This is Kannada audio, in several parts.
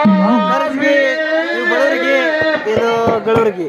ಕರ್ಜಿಗಿ ಇವು ಬಡವರಿಗೆ ಇದು ಗಳೂರಿಗೆ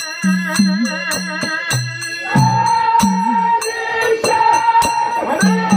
Thank you.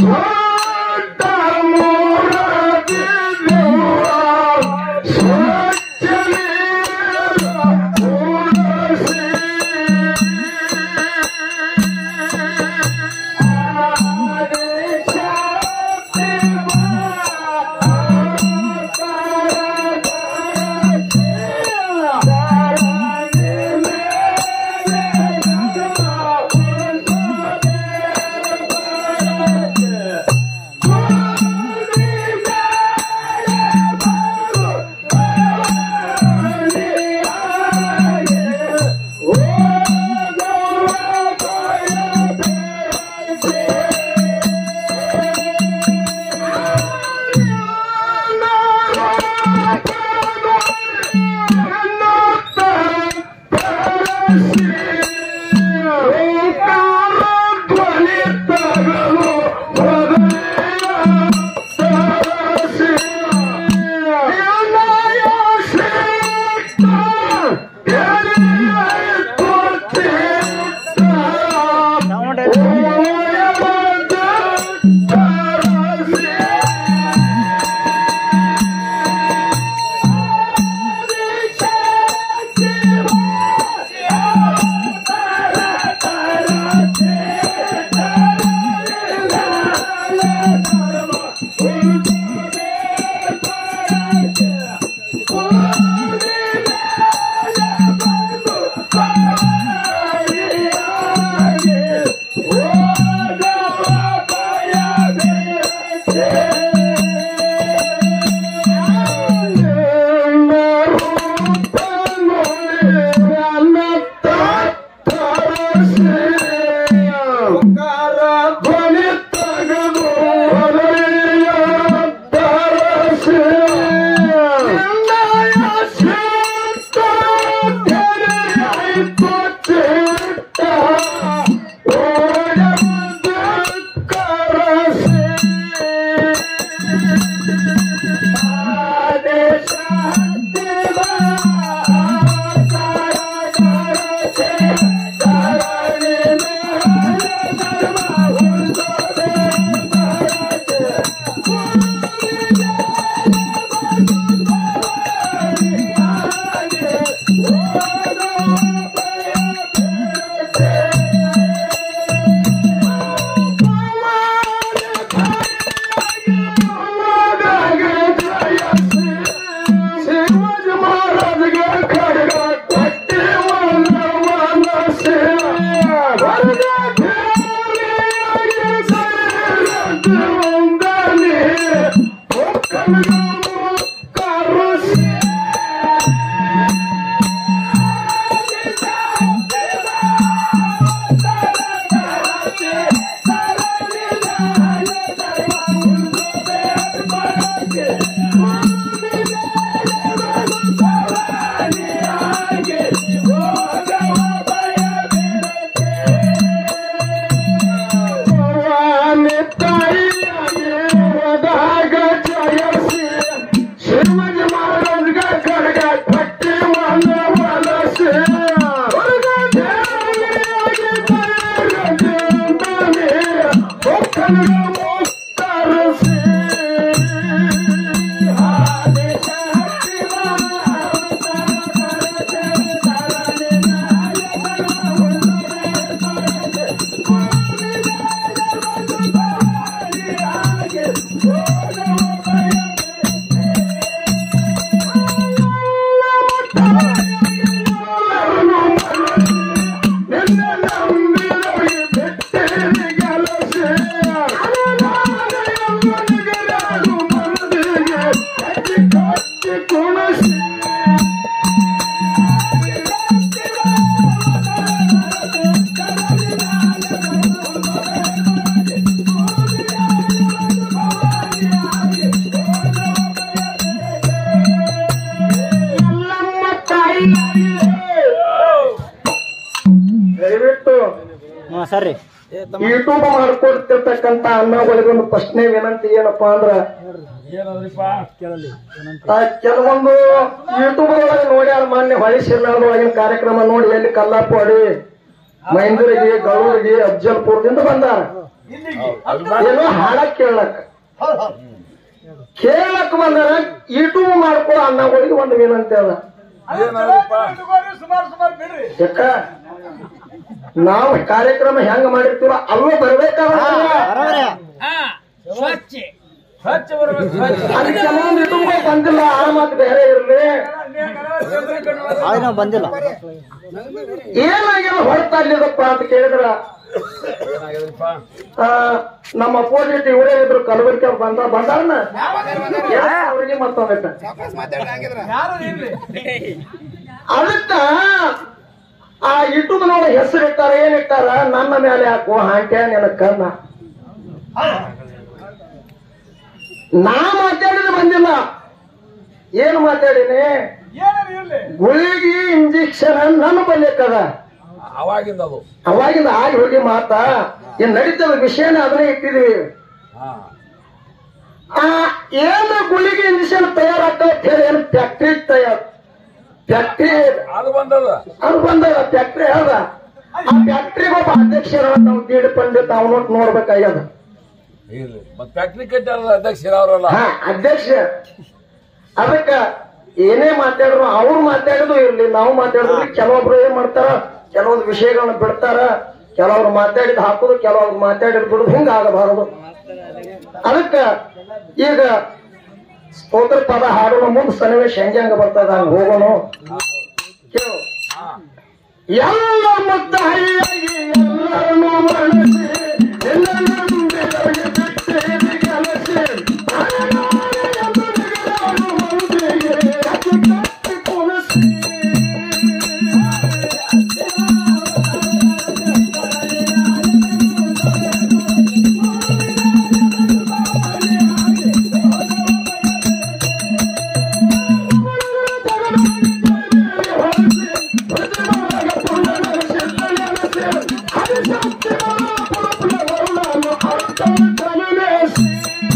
ದಯವಿಟ್ಟು ಹಾ ಸರ್ ರೀ ಯೂಟ್ಯೂಬ್ ಮಾಡ್ಕೊಡ್ತಿರ್ತಕ್ಕಂತ ಅಣ್ಣಗಳಿಗೊಂದು ಪ್ರಶ್ನೆ ವಿನಂತಿ ಏನಪ್ಪಾ ಅಂದ್ರ ಆ, ಕೆಲವೊಂದು ಯೂಟ್ಯೂಬ್ ಒಳಗೆ ನೋಡಿ ಮಾನ್ಯ ಹೊಳಿ ಶಿರ್ನಾಳದೊಳಗಿನ ಕಾರ್ಯಕ್ರಮ ನೋಡಿ ಎಲ್ಲಿ ಕಲ್ಲಾಪುಡಿ ಮೈಂದೂರಿಗೆ ಗೌರಿಗೆ ಅಫ್ಜಲ್ಪುರದಿಂದ ಬಂದಾರ ಏನೋ ಹಾಡ ಕೇಳಕ್ ಕೇಳಕ್ ಬಂದಾರ ಯೂಟ್ಯೂಬ್ ಮಾಡ್ಕೊ ಅನ್ನಗಳಿಗೆ ಒಂದು ವಿನಂತಿ ಅದ ಯಾಕ ನಾವು ಕಾರ್ಯಕ್ರಮ ಹೆಂಗ ಮಾಡಿರ್ತೀವ ಅಲ್ಲೂ ಬರ್ಬೇಕಾದ್ರೆ ಬರೋಬ್ರಿ ಅಲ್ಲಿ ಕೆಲವೊಂದು ಯೂಟ್ಯೂಬ್ ಬಂದಿಲ್ಲ ಆ ಮಾತು ಬೇರೆ ಇರ್ಲಿ ಆದ್ರೆ ನಾವು ಬಂದಿಲ್ಲ ಏನಾಗ್ಯದ ಹೊರತ ಅಲ್ಲಿದಪ್ಪ ಅಂತ ಕೇಳಿದ್ರ ಆ, ನಮ್ಮ ಅಪೋಸಿಟ್ ಇವರೇ ಇದ್ರು ಕಲಬುರಗಿ ಅವ್ರು ಬಂದ ಬಂದಾರನ ಅವ್ರಿಗೆ ಮತ್ತೊಂದೈತೆ ಅದಕ್ಕ ಆ ಯೂಟ್ಯೂಬ್ ನೋಡ ಹೆಸರು ಇಟ್ಟಾರ ಏನ್ ಇಟ್ಟಾರ ನನ್ನ ಮೇಲೆ ಹಾಕುವ ಹಾಂಟ್ಯ ನಿನ್ನ ಕರ್ಣ ನಾ ಮಾತಾಡಿದ ಬಂದಿಲ್ಲ ಏನ್ ಮಾತಾಡಿನಿ ಗುಳಿಗಿ ಇಂಜೆಕ್ಷನ್ ನನ್ನ ಬಲ್ಯಕ್ಕದ ಅವಾಗಿಂದ ಅದು ಅವಾಗಿಂದ ಆಗಿ ಹೋಗಿ ಮಾತ ಏನ್ ನಡೀತದ ವಿಷಯನ ಅದನ್ನೇ ಇಟ್ಟಿದೀವಿ ಹಾ ಆ ಏನು ಗುಳಿಗೆ ಇಂಜೆಕ್ಷನ್ ತಯಾರಾಗ್ತದೆ ಅಂತ ಹೇಳಿ ಏನು ಫ್ಯಾಕ್ಟ್ರಿ ತಯಾರ ಫ್ಯಾಕ್ಟ್ರಿ ಅದು ಬಂದದ ಅದು ಬಂದದ ಫ್ಯಾಕ್ಟ್ರಿ ಅದ ಆ ಫ್ಯಾಕ್ಟ್ರಿಗೆ ಒಬ್ಬ ಅಧ್ಯಕ್ಷರ ನಾವು ದೀಡ್ ಪಂಡಿತ್ ಅವನೊಟ್ಟು ನೋಡ್ಬೇಕಾಗ್ಯದ ಇರ್ಲಿ ಮತ್ ಫ್ಯಾಕ್ಟ್ರಿ ಕಟ್ಟಾರಲ್ಲ ಅಧ್ಯಕ್ಷರ ಅವರಲ್ಲ ಹಾ ಅಧ್ಯಕ್ಷ ಅದಕ್ಕ ಏನೇ ಮಾತಾಡಿದ್ರು ಅವ್ರು ಮಾತಾಡಿದ್ರು ಇರ್ಲಿ ನಾವು ಮಾತಾಡಿದ್ರು ಕೆಲವೊಬ್ರು ಏನ್ ಮಾಡ್ತಾರ ಕೆಲವೊಂದು ವಿಷಯಗಳನ್ನ ಬಿಡ್ತಾರ ಕೆಲವ್ರು ಮಾತಾಡಿದ್ ಹಾಕುದು ಕೆಲವ್ರು ಮಾತಾಡಿದ್ ಬಿಡುದು ಹಿಂಗ ಆಗಬಾರದು ಅದಕ್ಕ ಈಗ ಸ್ತೋತ್ರ ಪದ ಹಾಡೋಣ ಮುಂದೆ ಸನ್ನಿವೇಶ ಹೆಂಗೆ ಹಂಗ ಬರ್ತದ ಹಂಗ ಹೋಗೋಣ ಕೇಳು ಎಲ್ಲ ಮುದ್ದಾಯಿಯಾಗಿ ಎಲ್ಲರನ್ನೂ ಮನಸಿ ಎಲ್ಲ ನಂಬಿದವರಿಗೆ ಬಿಟ್ಟೇರಿ ಕೆಲಸಿ ಅಲೆಮಾರಿ ಎಂದು ನಿಗದಾಡು ಮಂದಿಗೆ ಅತಿ ಕಟ್ಟಿ ಕುಣಿಸಿ Yes.